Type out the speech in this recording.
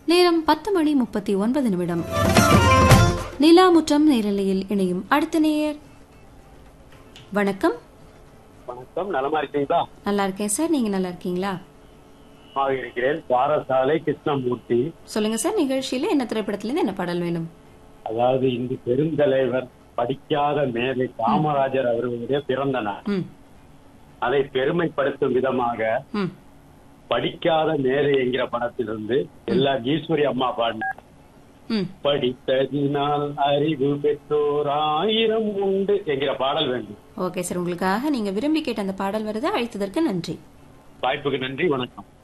நேரம் பத்து மணி முப்பத்தி ஒன்பது நிமிடம் நிலாமுற்றம் நேரலையில் இணையும் அடுத்த நேயர் வணக்கம் வணக்கம் நலமா இருக்கீங்களா நல்லா இருக்கேன் சார் நீங்க நல்லா இருக்கீங்களா ஆக இருக்கிறேன் பாரசாலை கிருஷ்ணமூர்த்தி சொல்லுங்க சார் நிகழ்ச்சியில என்ன திரைப்படத்துல இருந்து என்ன பாடல் வேணும் அதாவது இந்த பெருந்தலைவர் படிக்காத மேதை காமராஜர் அவர்களுடைய பிறந்த நாள் ம் அதை பெருமைப்படுத்தும் விதமாக ம் படிக்காத மேதை என்கிற படத்திலிருந்து எல்லா ஈஸ்வரி அம்மா பாடின ம் படித்ததினால் அறிவு பெற்றோர் ஆயிரம் உண்டு என்கிற பாடல் வேண்டும் ஓகே சார் உங்களுக்காக நீங்க விரும்பி கேட்ட அந்த பாடல் வருது அழைத்ததற்கு நன்றி வாய்ப்புக்கு நன்றி வணக்கம்